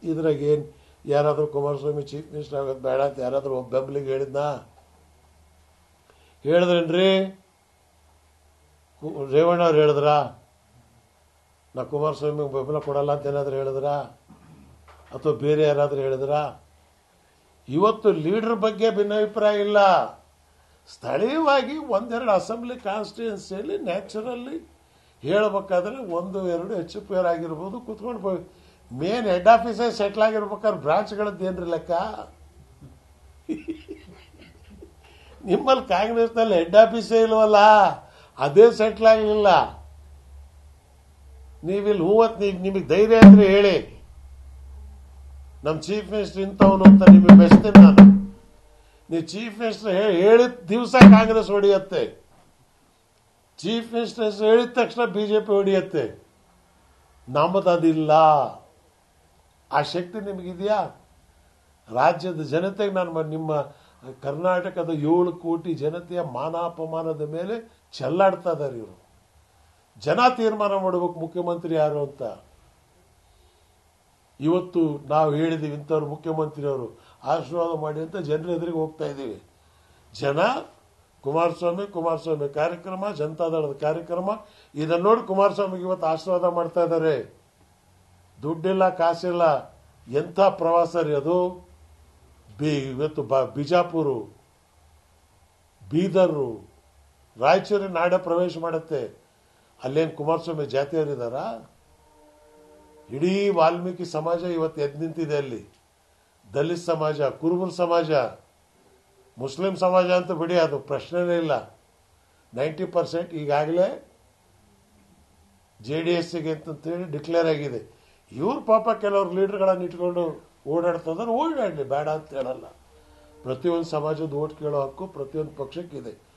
ಇದ್ರಾಗ ಏನು ಯಾರಾದರೂ ಕುಮಾರಸ್ವಾಮಿ ಚೀಫ್ ಮಿನಿಸ್ಟರ್ ಆಗೋದು ಬೇಡ ಅಂತ ಯಾರಾದರೂ ಒಬ್ಬ ಬೆಂಬಲಿಗೆ ಹೇಳಿದ್ನಾ ಹೇಳಿದ್ರೇನ್ರಿ ಕು- ರೇವಣ್ಣ ಅವ್ರು ಹೇಳಿದ್ರಾ ನಾ ಕುಮಾರಸ್ವಾಮಿಗೆ ಬೆಂಬಲ ಕೊಡಲ್ಲ ಅಂತ ಏನಾದರೂ ಹೇಳಿದ್ರಾ ಅಥವಾ ಬೇರೆ ಯಾರಾದರೂ ಹೇಳಿದ್ರಾ ಇವತ್ತು ಲೀಡರ್ ಬಗ್ಗೆ ಭಿನ್ನಾಭಿಪ್ರಾಯ ಇಲ್ಲ ಸ್ಥಳೀಯವಾಗಿ ಒಂದೆರಡು ಅಸೆಂಬ್ಲಿ ಕಾನ್ಸ್ಟಿಟ್ಯೂನ್ಸಿಯಲ್ಲಿ ನ್ಯಾಚುರಲಿ ಹೇಳ್ಬೇಕಾದ್ರೆ ಒಂದು ಎರಡು ಹೆಚ್ಚು ಪೇರ್ ಆಗಿರ್ಬೋದು ಕುತ್ಕೊಂಡು ಮೇನ್ ಹೆಡ್ ಆಫೀಸೇ ಸೆಟ್ಲ್ ಆಗಿರ್ಬೇಕಾದ್ರೆ ಬ್ರಾಂಚ್ಗಳದ್ದು ಏನ್ರಿ ಲೆಕ್ಕ ನಿಮ್ಮಲ್ಲಿ ಕಾಂಗ್ರೆಸ್ನಲ್ಲಿ ಹೆಡ್ ಆಫೀಸೇ ಇಲ್ವಲ್ಲ ಅದೇ ಸೆಟ್ಲ್ ಆಗಲಿಲ್ಲ ನೀವಿಲ್ಲಿ ಹೂವತ್ ನೀವು ನಿಮಗೆ ಧೈರ್ಯ ಅಂದ್ರೆ ಹೇಳಿ ನಮ್ಮ ಚೀಫ್ ಮಿನಿಸ್ಟರ್ ಇಂಥವನು ಅಂತ ನಿಮಗೆ ಬೆಸ್ತೀನಿ ನಾನು ನೀವು ಚೀಫ್ ಮಿನಿಸ್ಟರ್ ಹೇಳಿದ ದಿವಸ ಕಾಂಗ್ರೆಸ್ ಹೊಡೆಯುತ್ತೆ ಚೀಫ್ ಮಿನಿಸ್ಟರ್ ಹೆಸರು ಹೇಳಿದ ತಕ್ಷಣ ಬಿಜೆಪಿ ಹೊಡೆಯುತ್ತೆ ನಮ್ಮದದಿಲ್ಲ ಆ ಶಕ್ತಿ ನಿಮಗಿದೆಯಾ ರಾಜ್ಯದ ಜನತೆಗೆ ನಾನು ಮ- ನಿಮ್ಮ ಕರ್ನಾಟಕದ ಏಳು ಕೋಟಿ ಜನತೆಯ ಮಾನಾಪಮಾನದ ಮೇಲೆ ಚೆಲ್ಲಾಡ್ತಾ ಇದ್ದಾರೆ ಇವರು ಜನ ತೀರ್ಮಾನ ಮಾಡಬೇಕು ಮುಖ್ಯಮಂತ್ರಿ ಯಾರು ಅಂತ ಇವತ್ತು ನಾವು ಹೇಳಿದೀವಿ ಇಂಥವ್ರು ಮುಖ್ಯಮಂತ್ರಿ ಅವರು ಆಶೀರ್ವಾದ ಮಾಡಿ ಅಂತ ಜನರ ಎದುರಿಗೆ ಹೋಗ್ತಾ ಇದ್ದೀವಿ ಜನ ಕುಮಾರಸ್ವಾಮಿ ಕುಮಾರಸ್ವಾಮಿ ಕಾರ್ಯಕ್ರಮ ಜನತಾದಳದ ಕಾರ್ಯಕ್ರಮ ಇದನ್ನ ನೋಡಿ ಕುಮಾರಸ್ವಾಮಿಗೆ ಇವತ್ತು ಆಶೀರ್ವಾದ ಮಾಡ್ತಾ ಇದ್ದಾರೆ ದುಡ್ಡಿಲ್ಲ ಕಾಸಿಲ್ಲ ಎಂಥ ಪ್ರವಾಸ ರೀ ಅದು ಬಿ ಇವತ್ತು ಬ- ಬಿಜಾಪುರು ಬೀದರು ರಾಯಚೂರಿನ ನಾಡ ಪ್ರವೇಶ ಮಾಡುತ್ತೆ ಅಲ್ಲೇನು ಕುಮಾರಸ್ವಾಮಿ ಜಾತಿಯವರಿದ್ದಾರಾ ಇಡೀ ವಾಲ್ಮೀಕಿ ಸಮಾಜ ಇವತ್ತು ಎದ್ದು ನಿಂತಿದೆ ಅಲ್ಲಿ ದಲಿತ ಸಮಾಜ ಕುರುಬರ ಸಮಾಜ ಮುಸ್ಲಿಂ ಸಮಾಜ ಅಂತ ಬಿಡಿ ಅದು ಪ್ರಶ್ನೆನೇ ಇಲ್ಲ ನೈಂಟಿ ಪರ್ಸೆಂಟ್ ಈಗಾಗಲೇ ಜೆ ಡಿ ಎಸ್ಸಿಗೆ ಅಂತಂತೇಳಿ ಡಿಕ್ಲೇರ್ ಆಗಿದೆ ಇವ್ರ ಪಾಪ ಕೆಲವ್ರು ಲೀಡರ್ಗಳನ್ನು ಇಟ್ಕೊಂಡು ಓಡಾಡ್ತಂದ್ರೆ ಓಡಾಡಲಿ ಬೇಡ ಅಂತ ಹೇಳಲ್ಲ ಪ್ರತಿಯೊಂದು ಸಮಾಜದ ಓಟ್ ಕೇಳೋ ಹಕ್ಕು ಪ್ರತಿಯೊಂದು ಪಕ್ಷಕ್ಕಿದೆ